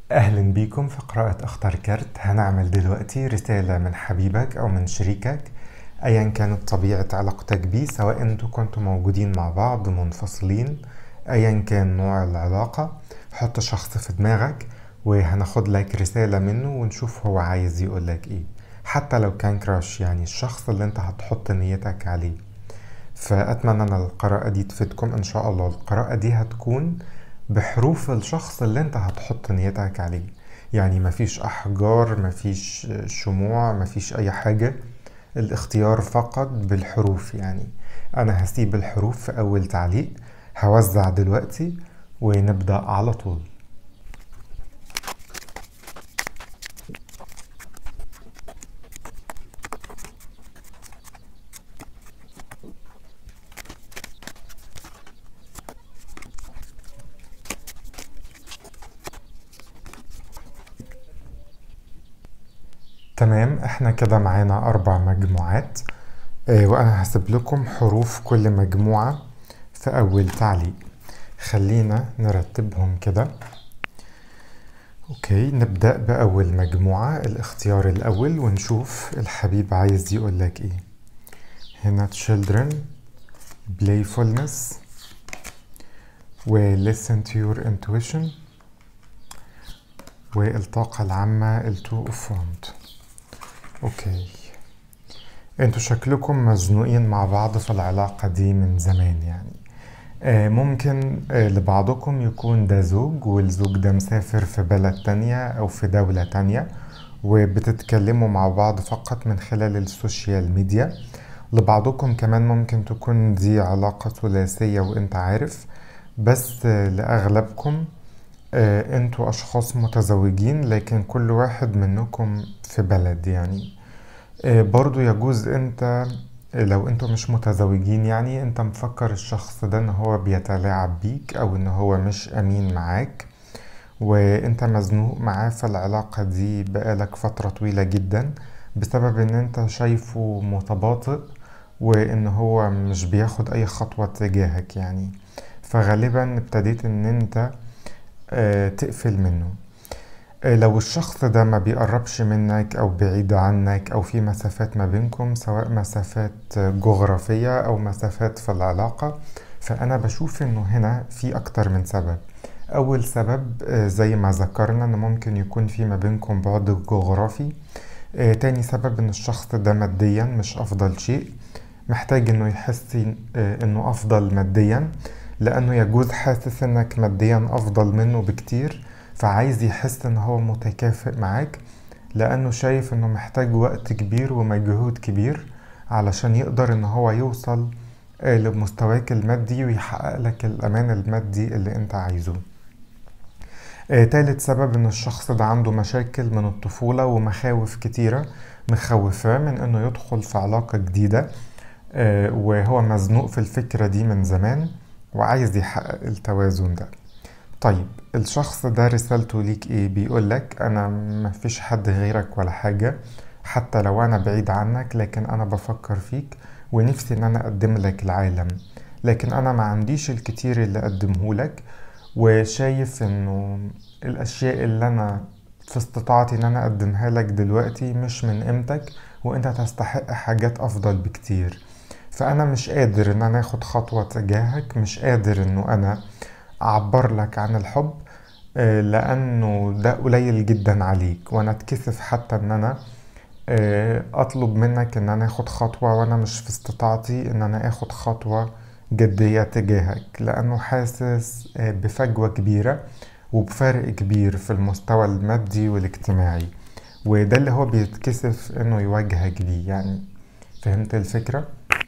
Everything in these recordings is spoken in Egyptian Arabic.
أهلا بيكم في قراءة أخطر كارت هنعمل دلوقتي رسالة من حبيبك أو من شريكك أيا كانت طبيعة علاقتك بيه سواء انتوا كنتوا موجودين مع بعض منفصلين أيا كان نوع العلاقة حط شخص في دماغك وهناخد لك رسالة منه ونشوف هو عايز يقولك ايه حتى لو كان كراش يعني الشخص اللي انت هتحط نيتك عليه فأتمنى أن القراءة دي تفيدكم إن شاء الله القراءة دي هتكون بحروف الشخص اللي انت هتحط نيتك عليه يعني مفيش أحجار مفيش شموع مفيش أي حاجة الاختيار فقط بالحروف يعني أنا هسيب الحروف في أول تعليق هوزع دلوقتي ونبدأ على طول تمام احنا كده معانا أربع مجموعات اه وأنا هسيب لكم حروف كل مجموعة في أول تعليق خلينا نرتبهم كده أوكي نبدأ بأول مجموعة الاختيار الأول ونشوف الحبيب عايز يقول لك إيه هنا children playfulness و listen to your intuition والطاقة العامة التو اوف وند اوكي انتوا شكلكم مزنوقين مع بعض في العلاقة دي من زمان يعني آه ممكن آه لبعضكم يكون ده زوج والزوج ده مسافر في بلد تانية او في دولة تانية وبتتكلموا مع بعض فقط من خلال السوشيال ميديا لبعضكم كمان ممكن تكون دي علاقة ثلاثية وانت عارف بس آه لأغلبكم آه انتوا اشخاص متزوجين لكن كل واحد منكم في بلد يعني آه برضو يجوز انت لو انتوا مش متزوجين يعني انت مفكر الشخص ده ان هو بيتلاعب بيك او ان هو مش امين معاك وانت مزنوق معاه في العلاقة دي بقالك فترة طويلة جدا بسبب ان انت شايفه متباطئ وان هو مش بياخد اي خطوة تجاهك يعني فغالبا ابتديت ان انت آه تقفل منه آه لو الشخص ده ما بيقربش منك او بعيد عنك او في مسافات ما بينكم سواء مسافات جغرافية او مسافات في العلاقة فانا بشوف انه هنا في اكتر من سبب اول سبب آه زي ما ذكرنا ان ممكن يكون في ما بينكم بعد جغرافي تاني سبب ان الشخص ده ماديا مش افضل شيء محتاج انه يحس انه افضل ماديا لأنه يجوز حاسس إنك ماديا أفضل منه بكتير فعايز يحس إن هو متكافئ معاك لأنه شايف إنه محتاج وقت كبير ومجهود كبير علشان يقدر إن هو يوصل لمستواك المادي ويحقق لك الأمان المادي اللي أنت عايزه تالت سبب إن الشخص ده عنده مشاكل من الطفولة ومخاوف كتيرة مخوفاه من إنه يدخل في علاقة جديدة وهو مزنوق في الفكرة دي من زمان وعايز يحقق التوازن ده طيب الشخص ده رسالته ليك ايه بيقولك انا مفيش حد غيرك ولا حاجة حتى لو انا بعيد عنك لكن انا بفكر فيك ونفسي ان انا اقدم لك العالم لكن انا ما عنديش الكتير اللي اقدمه لك وشايف انه الاشياء اللي انا في استطاعتي ان انا اقدمها لك دلوقتي مش من قيمتك وانت تستحق حاجات افضل بكتير فانا مش قادر ان انا اخد خطوة تجاهك مش قادر انه انا اعبر لك عن الحب لانه ده قليل جدا عليك وانا اتكسف حتى ان انا اطلب منك ان انا اخد خطوة وانا مش في استطاعتي ان انا اخد خطوة جدية تجاهك لانه حاسس بفجوة كبيرة وبفرق كبير في المستوى المادي والاجتماعي وده اللي هو بيتكسف انه يواجهك بيه يعني فهمت الفكرة؟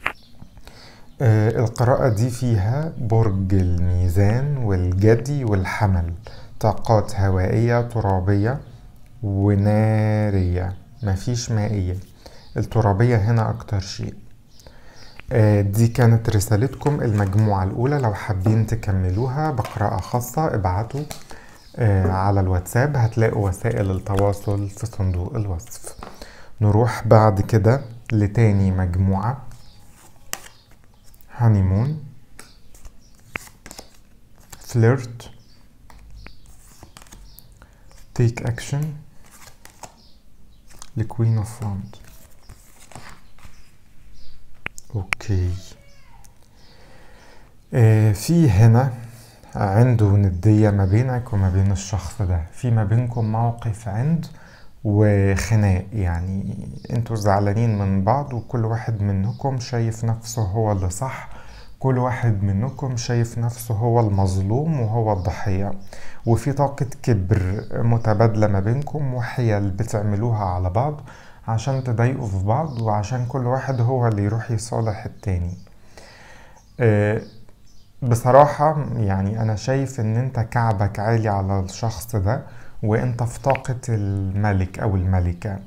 آه القراءة دي فيها برج الميزان والجدي والحمل طاقات هوائية ترابية ونارية مفيش مائية الترابية هنا أكتر شيء آه دي كانت رسالتكم المجموعة الأولى لو حابين تكملوها بقراءة خاصة ابعتوا آه على الواتساب هتلاقوا وسائل التواصل في صندوق الوصف نروح بعد كده لتاني مجموعة هانيمون فليرت take action الكوين اوف وند اوكي آه في هنا عنده ندية ما بينك وما بين الشخص ده في ما بينكم موقف عند وخناق يعني انتوا زعلانين من بعض وكل واحد منكم شايف نفسه هو اللي صح كل واحد منكم شايف نفسه هو المظلوم وهو الضحية وفي طاقة كبر متبادلة ما بينكم وحيل بتعملوها على بعض عشان تضايقوا في بعض وعشان كل واحد هو اللي يروح يصالح التاني آه، بصراحة يعني أنا شايف إن أنت كعبك عالي على الشخص ده وأنت في طاقة الملك أو الملكة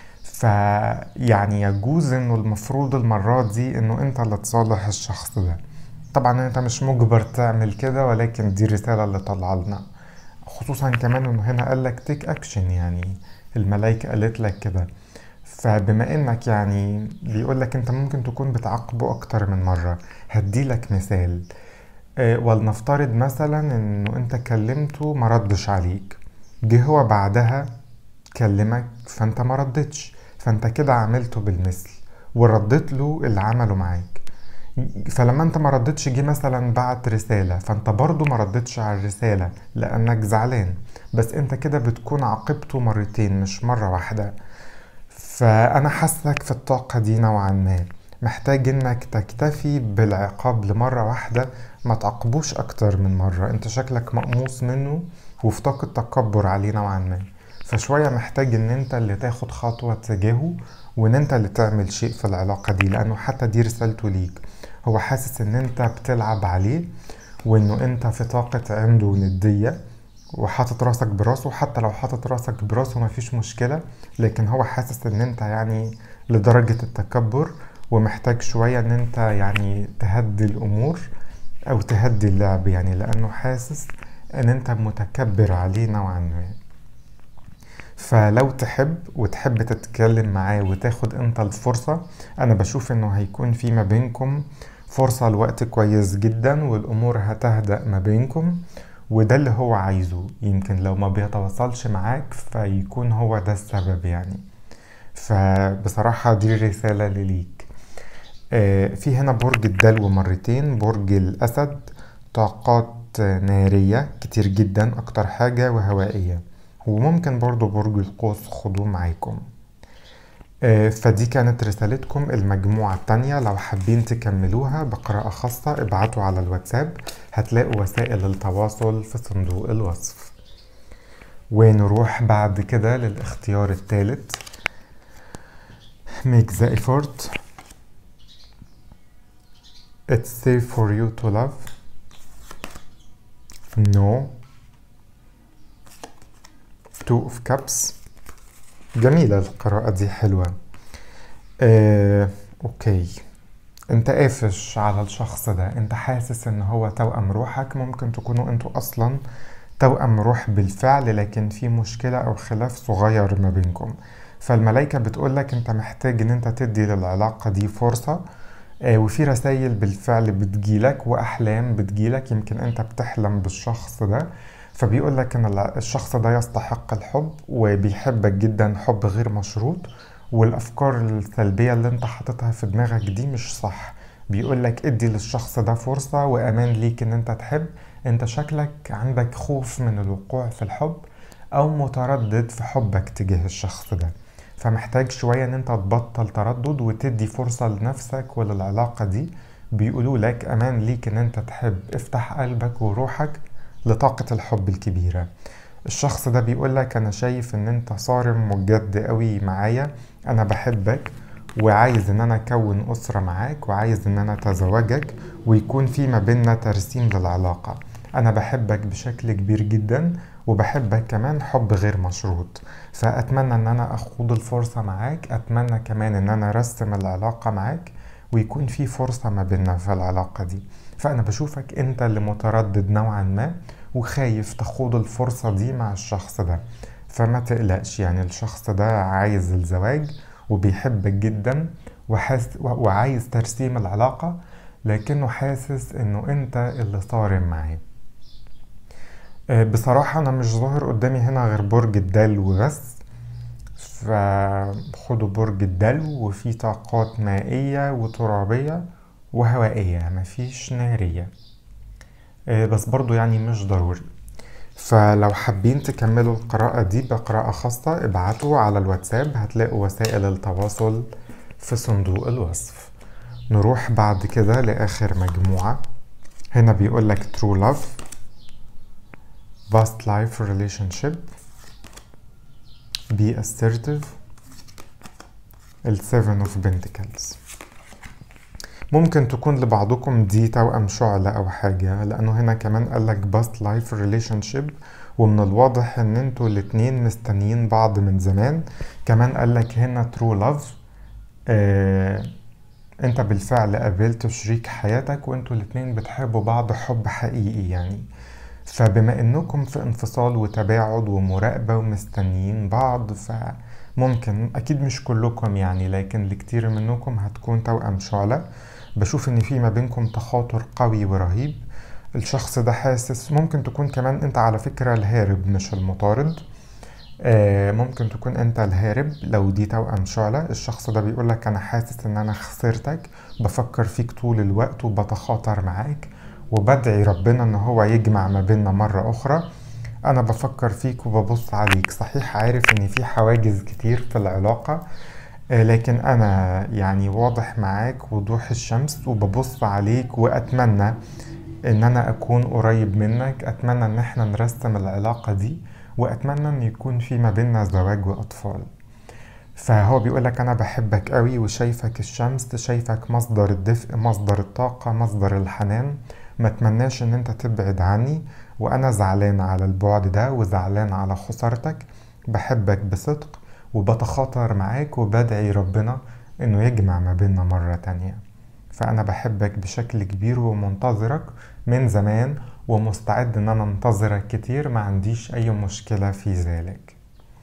فيعني يجوز إنه المفروض المرة دي إنه أنت اللي تصالح الشخص ده طبعا أنت مش مجبر تعمل كده ولكن دي رسالة اللي طالعة لنا خصوصا كمان إنه هنا قالك تيك أكشن يعني الملايكة قالت لك كده فبما انك يعني بيقولك انت ممكن تكون بتعاقبه اكتر من مرة هديلك مثال آه، ولنفترض مثلا انه انت كلمته ما ردش عليك جه هو بعدها كلمك فانت ما ردتش فانت كده عملته بالمثل وردت له اللي عمله معاك فلما انت ما ردتش جه مثلا بعت رسالة فانت برضو ما ردتش على الرسالة لانك زعلان بس انت كده بتكون عاقبته مرتين مش مرة واحدة فانا حاسك في الطاقة دي نوعا ما محتاج انك تكتفي بالعقاب لمرة واحدة ما تعاقبوش اكتر من مرة انت شكلك مقموص منه وفي طاقة تكبر عليه نوعا ما فشوية محتاج ان انت اللي تاخد خطوة تجاهه وان انت اللي تعمل شيء في العلاقة دي لانه حتى دي رسالته ليك هو حاسس ان انت بتلعب عليه وانه انت في طاقة عنده ندية وحاطط راسك براسه حتى لو حاطط راسك براسه مفيش مشكلة لكن هو حاسس ان انت يعني لدرجة التكبر ومحتاج شوية ان انت يعني تهدي الامور او تهدي اللعب يعني لانه حاسس ان انت متكبر عليه نوعا ما فلو تحب وتحب تتكلم معاه وتاخد انت الفرصة انا بشوف انه هيكون في ما بينكم فرصة لوقت كويس جدا والامور هتهدأ ما بينكم وده اللي هو عايزه يمكن لو ما بيتواصلش معاك فيكون هو ده السبب يعني فبصراحة دي رسالة ليك آه، في هنا برج الدلو مرتين برج الأسد طاقات نارية كتير جدا أكتر حاجة وهوائية وممكن برضو برج القوس خدوه معاكم آه، فدي كانت رسالتكم المجموعة التانية لو حابين تكملوها بقراءة خاصة ابعتوا على الواتساب هتلاقوا وسائل التواصل في صندوق الوصف ونروح بعد كده للاختيار الثالث make the effort it's safe for you to love no two of cups جميلة القراءة دي حلوة آه، اوكي انت قافش على الشخص ده انت حاسس ان هو توأم روحك ممكن تكونوا انتوا اصلا توأم روح بالفعل لكن في مشكلة او خلاف صغير ما بينكم فالملايكة بتقولك انت محتاج ان انت تدي للعلاقة دي فرصة آه، وفي رسائل بالفعل بتجيلك واحلام بتجيلك يمكن انت بتحلم بالشخص ده فبيقول لك ان الشخص ده يستحق الحب وبيحبك جدا حب غير مشروط والافكار السلبيه اللي انت حاططها في دماغك دي مش صح بيقول لك ادي للشخص ده فرصه وامان ليك ان انت تحب انت شكلك عندك خوف من الوقوع في الحب او متردد في حبك تجاه الشخص ده فمحتاج شوية ان انت تبطل تردد وتدي فرصة لنفسك وللعلاقة دي بيقولوا لك امان ليك ان انت تحب افتح قلبك وروحك لطاقة الحب الكبيرة الشخص ده بيقول لك انا شايف ان انت صارم وجد قوي معايا انا بحبك وعايز ان انا اكون اسرة معاك وعايز ان انا اتزوجك ويكون في ما بيننا ترسيم للعلاقة انا بحبك بشكل كبير جدا وبحبك كمان حب غير مشروط فاتمنى ان انا اخوض الفرصة معاك اتمنى كمان ان انا ارسم العلاقة معاك ويكون في فرصة ما بيننا في العلاقة دي فأنا بشوفك أنت اللي متردد نوعا ما وخايف تخوض الفرصة دي مع الشخص ده فما تقلقش يعني الشخص ده عايز الزواج وبيحبك جدا وحاس وعايز ترسيم العلاقة لكنه حاسس انه انت اللي صارم معاه آه، بصراحة أنا مش ظاهر قدامي هنا غير برج الدلو وبس فخدوا برج الدلو وفي طاقات مائية وترابية وهوائية مفيش نارية آه، بس برضو يعني مش ضروري فلو حابين تكملوا القراءة دي بقراءة خاصة ابعتوا على الواتساب هتلاقوا وسائل التواصل في صندوق الوصف نروح بعد كده لآخر مجموعة هنا بيقول لك true love past life relationship be assertive ال seven of pentacles ممكن تكون لبعضكم دي توأم شعلة أو حاجة لأنه هنا كمان قالك past life relationship ومن الواضح ان انتوا الاتنين مستنيين بعض من زمان كمان قالك هنا true love آه انت بالفعل قابلت شريك حياتك وانتوا الاتنين بتحبوا بعض حب حقيقي يعني فبما انكم في انفصال وتباعد ومراقبة ومستنيين بعض فممكن اكيد مش كلكم يعني لكن لكتير منكم هتكون توأم شعلة بشوف ان في ما بينكم تخاطر قوي ورهيب الشخص ده حاسس ممكن تكون كمان انت على فكرة الهارب مش المطارد آه، ممكن تكون انت الهارب لو دي توأم شعلة الشخص ده بيقولك انا حاسس ان انا خسرتك بفكر فيك طول الوقت وبتخاطر معاك وبدعي ربنا ان هو يجمع ما بيننا مرة اخرى انا بفكر فيك وببص عليك صحيح عارف ان في حواجز كتير في العلاقة آه، لكن انا يعني واضح معاك وضوح الشمس وببص عليك واتمنى ان انا اكون قريب منك اتمنى ان احنا نرسم العلاقة دي واتمنى ان يكون في ما بيننا زواج واطفال فهو بيقولك انا بحبك قوي وشايفك الشمس شايفك مصدر الدفء مصدر الطاقة مصدر الحنان ما اتمناش ان انت تبعد عني وانا زعلان على البعد ده وزعلان على خسارتك بحبك بصدق وبتخاطر معاك وبدعي ربنا انه يجمع ما بيننا مرة تانية فانا بحبك بشكل كبير ومنتظرك من زمان ومستعد ان انا انتظرك كتير ما عنديش اي مشكلة في ذلك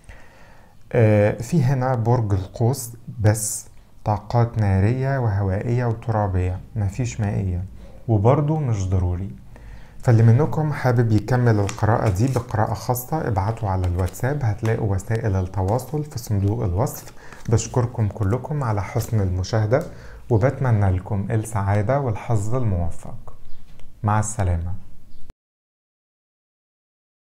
آه، في هنا برج القوس بس طاقات نارية وهوائية وترابية مفيش مائية وبرضه مش ضروري فاللي منكم حابب يكمل القراءة دي بقراءة خاصة ابعتوا على الواتساب هتلاقوا وسائل التواصل في صندوق الوصف بشكركم كلكم على حسن المشاهدة وبتمنى لكم السعادة والحظ الموفق مع السلامة